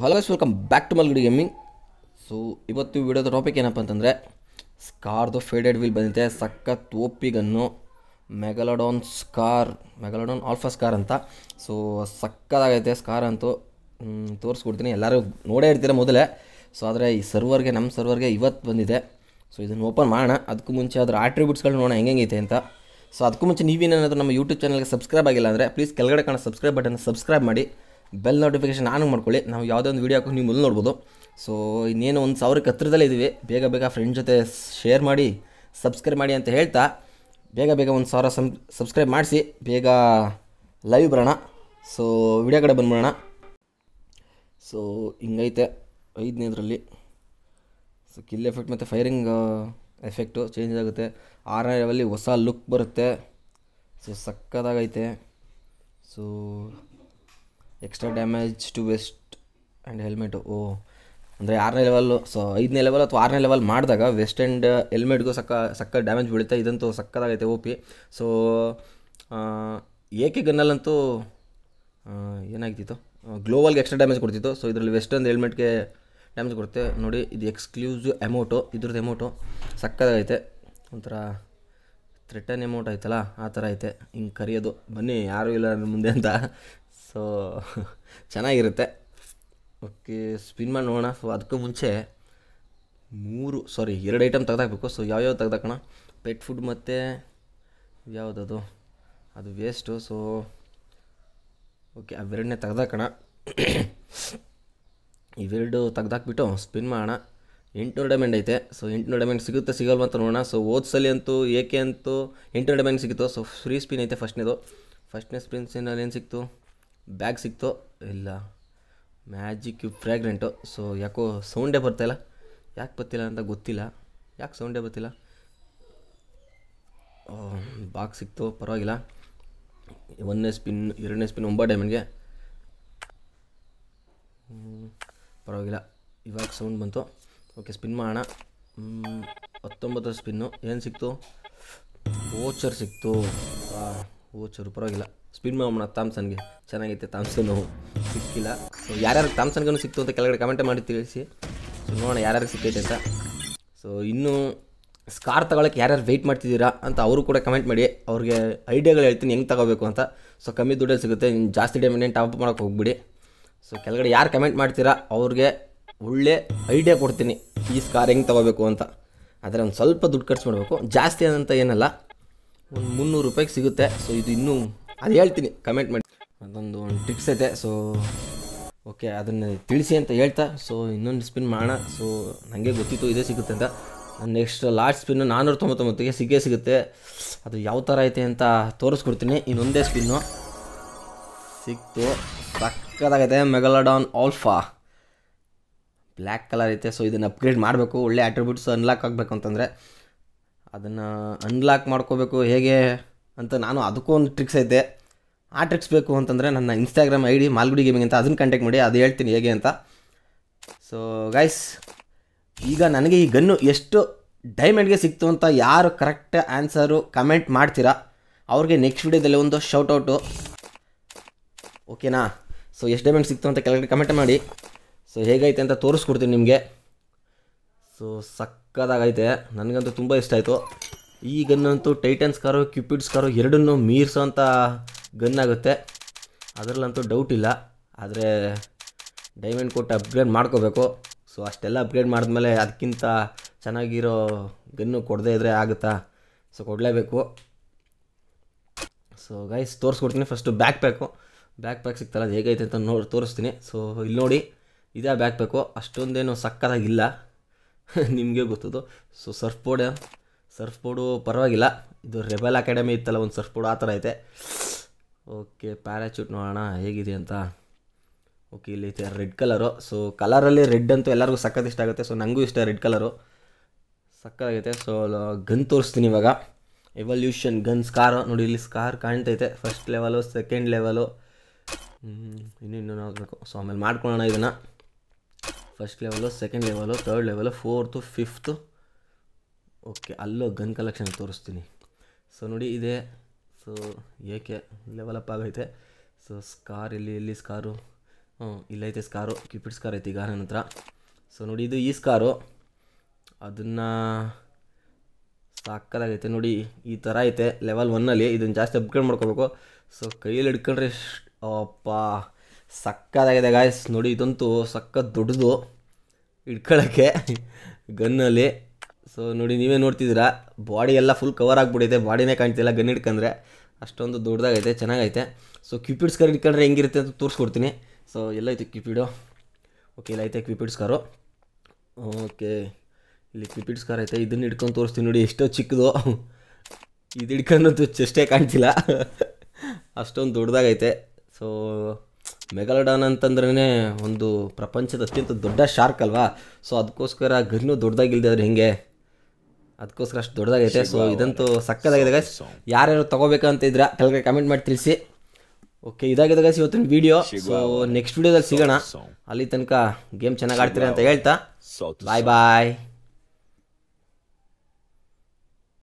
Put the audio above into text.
hello welcome back to Malgudi gaming so ಇವತ್ತು ವಿಡಿಯೋದ topic ಏನಪ್ಪ ಅಂತಂದರೆ ಸ್ಕಾರ್ದು ಫೇಡೆಡ್ ವೀಲ್ ಬಂದಿದೆ ಸಖತ್ ಓಪಿಗನ್ನು megalodon scar megalodon alpha scar ಅಂತ ಸೊ ಸಕ್ಕದಾಗೈತೆ ಸ್ಕಾರ್ ಅಂತೂ ಮ್, ತೋರಿಸ್ಕೊಡ್ತೀನಿ ಎಲ್ಲರೂ ನೋಡೇ ಇರ್ತೀರ ಮೊದಲೇ ಸೊ ಆದರೆ ಈ ಸರ್ವರ್ಗೆ ನಮ್ಮ ಸರ್ವರ್ಗೆ ಇವತ್ತು ಬಂದಿದೆ ಸೊ ಇದನ್ನು ಓಪನ್ ಮಾಡೋಣ ಅದಕ್ಕೂ ಮುಂಚೆ ಅದರ ಆಟ್ರಿಬ್ಯೂಟ್ಸ್ಗಳು ನೋಡೋಣ ಹೆಂಗೈತೆ ಅಂತ ಸೊ ಅದಕ್ಕೂ ಮುಂಚೆ ನೀವೇನಾದರೂ ನಮ್ಮ ಯೂಟ್ಯೂಬ್ ಚಾನಲ್ಗೆ ಸಬ್ಸ್ಕ್ರೈಬ್ ಆಗಿಲ್ಲ ಅಂದರೆ ಪ್ಲೀಸ್ ಕೆಳಗಡೆ ಕಾಣೋ ಸಬ್ಸ್ಕ್ರೈಬ್ ಬಟನ್ ಸಬ್ಸ್ಕ್ರೈಬ್ ಮಾಡಿ ಬೆಲ್ ನೋಟಿಫಿಕೇಶನ್ ಆನ್ ಮಾಡ್ಕೊಳ್ಳಿ ನಾವು ಯಾವುದೇ ಒಂದು ವೀಡಿಯೋ ಹಾಕೋ ನೀವು ಮೊದಲು ನೋಡ್ಬೋದು ಸೊ ಇನ್ನೇನು ಒಂದು ಸಾವಿರಕ್ಕೆ ಹತ್ತಿರದಲ್ಲೇ ಇದ್ದೀವಿ ಬೇಗ ಬೇಗ ಫ್ರೆಂಡ್ ಜೊತೆ ಶೇರ್ ಮಾಡಿ ಸಬ್ಸ್ಕ್ರೈಬ್ ಮಾಡಿ ಅಂತ ಹೇಳ್ತಾ ಬೇಗ ಬೇಗ ಒಂದು ಸಾವಿರ ಸಮ್ ಸಬ್ಸ್ಕ್ರೈಬ್ ಮಾಡಿಸಿ ಬೇಗ ಲೈವ್ ಬರೋಣ ಸೊ ವಿಡಿಯೋ ಕಡೆ ಬಂದ್ಬಿಡೋಣ ಸೊ ಹಿಂಗೈತೆ ಐದನೇದರಲ್ಲಿ ಸೊ ಕಿಲ್ ಎಫೆಕ್ಟ್ ಮತ್ತು ಫೈರಿಂಗ್ ಎಫೆಕ್ಟು ಚೇಂಜ್ ಆಗುತ್ತೆ ಆರನೇ ಲೆವೆಲ್ಲಿ ಹೊಸ ಲುಕ್ ಬರುತ್ತೆ ಸೊ ಸಕ್ಕದಾಗೈತೆ so extra damage to vest and helmet ಓ ಅಂದರೆ ಆರನೇ ಲೆವೆಲ್ಲು ಸೊ ಐದನೇ ಲೆವೆಲ್ ಅಥವಾ ಆರನೇ ಲೆವೆಲ್ ಮಾಡಿದಾಗ ವೆಸ್ಟ್ ಆ್ಯಂಡ್ ಹೆಲ್ಮೆಟ್ಗೂ ಸಕ್ಕ ಸಕ್ಕ ಡ್ಯಾಮೇಜ್ ಬೀಳುತ್ತೆ ಇದಂತೂ ಸಕ್ಕದಾಗೈತೆ ಓ ಪಿ ಸೊ ಏಕೆ ಗನ್ನಲ್ಲಂತೂ ಏನಾಗ್ತಿತ್ತು ಗ್ಲೋವಲ್ಗೆ ಎಕ್ಸ್ಟ್ರಾ ಡ್ಯಾಮೇಜ್ ಕೊಡ್ತಿತ್ತು ಸೊ ಇದರಲ್ಲಿ ವೆಸ್ಟರ್ನ್ ಹೆಲ್ಮೆಟ್ಗೆ ಡ್ಯಾಮೇಜ್ ಕೊಡುತ್ತೆ ನೋಡಿ ಇದು ಎಕ್ಸ್ಕ್ಲೂಸಿವ್ ಎಮೌಟು ಇದ್ರದ್ದು ಎಮೌಟು ಸಕ್ಕದಾಗೈತೆ ಒಂಥರ ಥ್ರೆಟನ್ ಎಮೌಂಟ್ ಆಯ್ತಲ್ಲ ಆ ಥರ ಐತೆ ಹಿಂಗೆ ಕರೆಯೋದು ಬನ್ನಿ ಯಾರೂ ಇಲ್ಲ ನನ್ನ ಮುಂದೆ ಅಂತ ಸೊ ಚೆನ್ನಾಗಿರುತ್ತೆ ಓಕೆ ಸ್ಪಿನ್ ಮಾಡಿ ನೋಡೋಣ ಸೊ ಅದಕ್ಕೂ ಮುಂಚೆ ಮೂರು ಸಾರಿ ಎರಡು ಐಟಮ್ ತೆಗ್ದಾಕಬೇಕು ಸೊ ಯಾವ್ಯಾವ ತೆಗ್ದಾಕೋಣ ಪೆಟ್ ಫುಡ್ ಮತ್ತು ಯಾವುದದು ಅದು ವೇಸ್ಟು ಸೊ ಓಕೆ ಅವೆರಡನ್ನೇ ತೆಗ್ದಾಕೋಣ ಇವೆರಡು ತೆಗ್ದಾಕ್ಬಿಟ್ಟು ಸ್ಪಿನ್ ಮಾಡೋಣ ಎಂಟುನೂರು ಡೈಮಂಡ್ ಐತೆ ಸೊ ಎಂಟುನೂರು ಡೈಮಂಡ್ ಸಿಗುತ್ತೆ ಸಿಗಲ್ವ ಅಂತ ನೋಡೋಣ ಸೊ ಓದ್ ಸಲ ಅಂತೂ ಏಕೆ ಅಂತೂ ಎಂಟುನೂರು ಡೈಮಂಡ್ ಸಿಕ್ಕಿತು ಸೊ ಫ್ರೀ ಸ್ಪಿನ್ ಐತೆ ಫಸ್ಟ್ನೇದು ಫಸ್ಟ್ನೇ ಸ್ಪಿನ್ ಸ್ಪಿನ್ನಲ್ಲಿ ಏನು ಸಿಕ್ತು ಬ್ಯಾಗ್ ಸಿಕ್ತು ಇಲ್ಲ ಮ್ಯಾಜಿಕ್ ಫ್ರ್ಯಾಗ್ರೆಂಟು ಸೊ ಯಾಕೋ ಸೌಂಡೇ ಬರ್ತಾಯಿಲ್ಲ ಯಾಕೆ ಬರ್ತಿಲ್ಲ ಅಂತ ಗೊತ್ತಿಲ್ಲ ಯಾಕೆ ಸೌಂಡೇ ಬರ್ತಿಲ್ಲ ಬಾಕ್ಸ್ ಸಿಕ್ತು ಪರವಾಗಿಲ್ಲ ಒಂದನೇ ಸ್ಪಿನ್ ಎರಡನೇ ಸ್ಪಿನ್ ಒಂಬತ್ತು ಡೈಮಂಡ್ಗೆ ಹ್ಮ್, ಪರವಾಗಿಲ್ಲ ಇವಾಗ ಸೌಂಡ್ ಬಂತು ಓಕೆ ಸ್ಪಿನ್ ಮಾಡೋಣ ಹ್ಮ್, ಹತ್ತೊಂಬತ್ತು ಸ್ಪಿನ್ನು ಏನು ಸಿಕ್ತು ಓಚರ್ ಸಿಕ್ತು ಓಚರು ಪರವಾಗಿಲ್ಲ ಸ್ಪಿನ್ ಮಾಡೋಣ ತಾಮ್ಸನ್ಗೆ ಚೆನ್ನಾಗೈತೆ ತಾಮ್ಸನ್ನು ಸಿಕ್ಕಿಲ್ಲ ಸೊ ಯಾರ್ಯಾರು ತಾಮ್ಸನ್ಗೂ ಸಿಕ್ತು ಅಂತ ಕೆಳಗಡೆ ಕಮೆಂಟ್ ಮಾಡಿ ತಿಳಿಸಿ ಸೊ ನೋಡೋಣ ಯಾರ್ಯಾರಿಗೆ ಸಿಕ್ಕೈತೆ ಅಂತ ಸೊ ಇನ್ನೂ ಸ್ಕಾರ್ ತಗೊಳಕ್ಕೆ ಯಾರ್ಯಾರು ವೆಯ್ಟ್ ಮಾಡ್ತಿದ್ದೀರಾ ಅಂತ ಅವರು ಕೂಡ ಕಮೆಂಟ್ ಮಾಡಿ ಅವ್ರಿಗೆ ಐಡಿಯಾಗಳು ಹೇಳ್ತೀನಿ ಹೆಂಗೆ ತಗೋಬೇಕು ಅಂತ ಸೊ ಕಮ್ಮಿ ದುಡ್ಡಲ್ಲಿ ಸಿಗುತ್ತೆ ಇನ್ನು ಜಾಸ್ತಿ ಡೈಮಂಡ್ ಟಾಪ್ ಮಾಡೋಕೆ ಹೋಗ್ಬಿಡಿ ಸೊ ಕೆಳಗಡೆ ಯಾರು ಕಮೆಂಟ್ ಮಾಡ್ತೀರಾ ಅವ್ರಿಗೆ ಒಳ್ಳೆ ಐಡಿಯಾ ಕೊಡ್ತೀನಿ ಈ ಸ್ಕಾರ್ ಹೆಂಗೆ ತಗೋಬೇಕು ಅಂತ ಆದರೆ ಒಂದು ಸ್ವಲ್ಪ ದುಡ್ಡು ಖರ್ಚು ಮಾಡಬೇಕು ಜಾಸ್ತಿ ಅಂತ ಏನಲ್ಲ ಒಂದು ಮುನ್ನೂರು ರೂಪಾಯಿಗೆ ಸಿಗುತ್ತೆ ಸೊ ಇದು ಇನ್ನೂ ಅದು ಹೇಳ್ತೀನಿ ಕಮೆಂಟ್ ಮಾಡಿ ಅದೊಂದು ಒಂದು ಟಿಪ್ಸ್ ಐತೆ ಸೊ ಓಕೆ ಅದನ್ನು ತಿಳಿಸಿ ಅಂತ ಹೇಳ್ತಾ ಸೊ ಇನ್ನೊಂದು ಸ್ಪಿನ್ ಮಾಡೋಣ ಸೊ ನನಗೆ ಗೊತ್ತಿತ್ತು ಇದೇ ಸಿಗುತ್ತೆ ಅಂತ ನೆಕ್ಸ್ಟ್ ಲಾಸ್ಟ್ ಸ್ಪಿನ್ನು ನಾನ್ನೂರ ತೊಂಬತ್ತೊಂಬತ್ತಿಗೆ ಸಿಗೇ ಸಿಗುತ್ತೆ ಅದು ಯಾವ ಥರ ಐತೆ ಅಂತ ತೋರಿಸ್ಕೊಡ್ತೀನಿ ಇನ್ನೊಂದೇ ಸ್ಪಿನ್ನು ಸಿಕ್ತು ಸಕ್ಕದಾಗೈತೆ ಮೆಗಲಡಾನ್ ಆಲ್ಫಾ ಬ್ಲ್ಯಾಕ್ ಕಲರ್ ಐತೆ ಸೊ ಇದನ್ನು ಅಪ್ಗ್ರೇಡ್ ಮಾಡಬೇಕು ಒಳ್ಳೆ ಆಟ್ರಿಬ್ಯೂಟ್ಸ್ ಅನ್ಲಾಕ್ ಆಗಬೇಕು ಅಂತಂದರೆ ಅದನ್ನು ಅನ್ಲಾಕ್ ಮಾಡ್ಕೋಬೇಕು ಹೇಗೆ ಅಂತ ನಾನು ಅದಕ್ಕೂ ಒಂದು ಟ್ರಿಕ್ಸ್ ಐತೆ ಆ ಟ್ರಿಕ್ಸ್ ಬೇಕು ಅಂತಂದರೆ ನನ್ನ Instagram I D Malgudi gaming ಅಂತ ಅದನ್ನು ಕಾಂಟ್ಯಾಕ್ಟ್ ಮಾಡಿ ಅದು ಹೇಳ್ತೀನಿ ಹೇಗೆ ಅಂತ ಸೊ ಗೈಸ್ ಈಗ ನನಗೆ ಈ ಗನ್ನು ಎಷ್ಟು ಡೈಮಂಡ್ಗೆ ಸಿಕ್ತು ಅಂತ ಯಾರು ಕರೆಕ್ಟ್ ಆನ್ಸರು ಕಮೆಂಟ್ ಮಾಡ್ತೀರಾ ಅವ್ರಿಗೆ ನೆಕ್ಸ್ಟ್ ವಿಡಿಯೋದಲ್ಲಿ ಒಂದು ಶೌಟೌಟು ಓಕೆನಾ ಸೊ ಎಷ್ಟು ಡೈಮಂಡ್ ಸಿಕ್ತು ಅಂತ ಕೆಳಗಡೆ ಕಮೆಂಟ್ ಮಾಡಿ ಸೊ ಹೇಗೈತೆ ಅಂತ ತೋರಿಸ್ಕೊಡ್ತೀನಿ ನಿಮಗೆ ಸೊ ಸಕ್ಕದಾಗೈತೆ ನನಗಂತೂ ತುಂಬ ಇಷ್ಟ ಆಯಿತು ಈ ಗನ್ನಂತೂ ಟೈಟನ್ಸ್ ಕಾರು ಕ್ಯೂಪಿಡ್ಸ್ ಕಾರು ಎರಡನ್ನೂ ಮೀರ್ಸೋಂಥ ಗನ್ ಆಗುತ್ತೆ ಅದರಲ್ಲಂತೂ ಡೌಟ್ ಇಲ್ಲ ಆದರೆ ಡೈಮಂಡ್ ಕೊಟ್ಟು ಅಪ್ಗ್ರೇಡ್ ಮಾಡ್ಕೋಬೇಕು ಸೊ ಅಷ್ಟೆಲ್ಲ ಅಪ್ಗ್ರೇಡ್ ಮಾಡಿದ್ಮೇಲೆ ಅದಕ್ಕಿಂತ ಚೆನ್ನಾಗಿರೋ ಗನ್ನು ಕೊಡದೇ ಇದ್ದರೆ ಆಗುತ್ತಾ ಸೊ ಕೊಡಲೇಬೇಕು ಸೊ ಗೈಸ್ ತೋರಿಸ್ಕೊಡ್ತೀನಿ first back pack back pack ಸಿಗ್ತಲ್ಲ ಅದು ಹೇಗೈತೆ ಅಂತ ನೋಡಿ ತೋರಿಸ್ತೀನಿ ಸೊ ಇಲ್ಲಿ ನೋಡಿ ಇದೇ ಬ್ಯಾಕ್ ಪ್ಯಾಕು ಅಷ್ಟೊಂದೇನು ಸಕ್ಕದಾಗಿಲ್ಲ ನಿಮಗೆ ಗೊತ್ತದು so surf board surf board ಪರವಾಗಿಲ್ಲ ಇದು ರೆಬೆಲ್ ಅಕಾಡೆಮಿ ಇತ್ತಲ್ಲ ಒಂದು ಸರ್ಫ್ ಬೋರ್ಡ್ ಆ ಥರ ಐತೆ ಓಕೆ ಪ್ಯಾರಾಚೂಟ್ ನೋಡೋಣ ಹೇಗಿದೆ ಅಂತ ಓಕೆ ಇಲ್ಲಿ ಐತೆ ರೆಡ್ ಕಲರು ಸೊ ಕಲರಲ್ಲಿ ರೆಡ್ ಅಂತೂ ಎಲ್ಲರಿಗೂ ಸಖತ್ ಇಷ್ಟ ಆಗುತ್ತೆ ಸೊ ನನಗೂ ಇಷ್ಟ ರೆಡ್ ಕಲರು ಸಕ್ಕತ್ತಾಗೈತೆ ಸೊ ಗನ್ ತೋರಿಸ್ತೀನಿ ಇವಾಗ ಎವಲ್ಯೂಷನ್ ಗನ್ ಸ್ಕಾರ್ ನೋಡಿ ಇಲ್ಲಿ ಸ್ಕಾರ್ ಕಾಣ್ತೈತೆ ಫಸ್ಟ್ ಲೆವೆಲು ಸೆಕೆಂಡ್ ಲೆವೆಲು ಇನ್ನೂ ಇನ್ನೂ ನೋಡಬೇಕು ಸೊ ಆಮೇಲೆ ಮಾಡ್ಕೊಳ್ಳೋಣ ಇದನ್ನು first level second level third level fourth fifth okay ಅಲ್ಲೂ ಗನ್ ಕಲೆಕ್ಷನ್ ತೋರಿಸ್ತೀನಿ ಸೊ ನೋಡಿ ಇದೆ ಸೊ ಏಕೆ ಲೆವೆಲ್ ಅಪ್ ಆಗೈತೆ ಸೊ ಸ್ಕಾರ್ ಇಲ್ಲಿ ಇಲ್ಲಿ ಸ್ಕಾರು ಹ್ಞೂ ಇಲ್ಲೈತೆ ಸ್ಕಾರು ಕ್ಯೂಪಿಡ್ ಸ್ಕಾರ್ ಐತೆ ಈಗ ನನ್ನ ಹತ್ರ ಸೊ ನೋಡಿ ಇದು ಈ ಸ್ಕಾರು ಅದನ್ನು ಸಾಕದಾಗೈತೆ ನೋಡಿ ಈ ಥರ ಐತೆ ಲೆವೆಲ್ ಒನ್ನಲ್ಲಿ ಇದನ್ನು ಜಾಸ್ತಿ ಅಪ್ಗ್ರೇಡ್ ಮಾಡ್ಕೋಬೇಕು ಸೊ ಕೈಯಲ್ಲಿ ಹಿಡ್ಕೊಂಡ್ರೆ ಶ್ಟ್- ಅಪ್ಪ ಸಕ್ಕದಾಗಿದೆ ಗಾಯ್ಸ್ ನೋಡಿ ಇದಂತೂ ಸಕ್ಕ ದೊಡ್ಡದು ಹಿಡ್ಕೊಳ್ಳೋಕ್ಕೆ ಗನ್ನಲ್ಲಿ ಸೊ ನೋಡಿ ನೀವೇ ನೋಡ್ತಿದ್ದೀರಾ ಬಾಡಿ ಎಲ್ಲ ಫುಲ್ ಕವರ್ ಆಗಿಬಿಟ್ಟಿದೆ ಬಾಡಿನೇ ಕಾಣ್ತಿಲ್ಲ ಗನ್ ಹಿಡ್ಕೊಂಡ್ರೆ ಅಷ್ಟೊಂದು ದೊಡ್ಡದಾಗೈತೆ ಚೆನ್ನಾಗೈತೆ ಸೊ ಕ್ಯೂಪಿಡ್ ಸ್ಕಾರ್ ಹಿಡ್ಕೊಂಡ್ರೆ ಹೆಂಗಿರುತ್ತೆ ಅಂತ ತೋರಿಸ್ಕೊಡ್ತೀನಿ ಸೊ ಎಲ್ಲೈತೆ ಕ್ಯೂಪಿಡು ಓಕೆ ಇಲ್ಲ ಐತೆ ಕ್ಯೂಪಿಡ್ ಸ್ಕಾರು ಓಕೆ ಇಲ್ಲಿ ಕ್ಯೂಪಿಡ್ ಸ್ಕಾರ್ ಐತೆ ಇದನ್ನ ಹಿಡ್ಕೊಂಡು ತೋರಿಸ್ತೀನಿ ನೋಡಿ ಎಷ್ಟೋ ಚಿಕ್ಕದು ಇದು ಹಿಡ್ಕೊಂಡಂತೂ ಚೆಸ್ಟೇ ಕಾಣ್ತಿಲ್ಲ ಅಷ್ಟೊಂದು ದೊಡ್ಡದಾಗೈತೆ ಸೊ ಮೆಗಾಲಡಾನ್ ಅಂತಂದ್ರೇ ಒಂದು ಪ್ರಪಂಚದ ಅತ್ಯಂತ ದೊಡ್ಡ ಶಾರ್ಕ್ ಅಲ್ವಾ ಸೊ ಅದಕ್ಕೋಸ್ಕರ ಗನ್ನು ದೊಡ್ಡದಾಗಿಲ್ದೆ ಆದ್ರೆ ಹೆಂಗೆ ಅದಕ್ಕೋಸ್ಕರ ಅಷ್ಟು ದೊಡ್ಡದಾಗೈತೆ ಸೊ ಇದಂತೂ ಸಕ್ಕದಾಗಿದೆ ಗೈಸ್ ಯಾರ್ಯಾರು ತಗೋಬೇಕಂತ ಇದ್ರ ಕೆಳಗಡೆ ಕಮೆಂಟ್ ಮಾಡಿ ತಿಳಿಸಿ ಓಕೆ ಇದಾಗಿದೆ ಗೈಸ್ ಇವತ್ತಿನ ವಿಡಿಯೋ ಸೊ ನೆಕ್ಸ್ಟ್ ವಿಡಿಯೋದಲ್ಲಿ ಸಿಗೋಣ ಅಲ್ಲಿ ತನಕ ಗೇಮ್ ಚೆನ್ನಾಗಿ ಆಡ್ತೀರಾ ಅಂತ ಹೇಳ್ತಾ Solta o ಬಾಯ್ ಬಾಯ್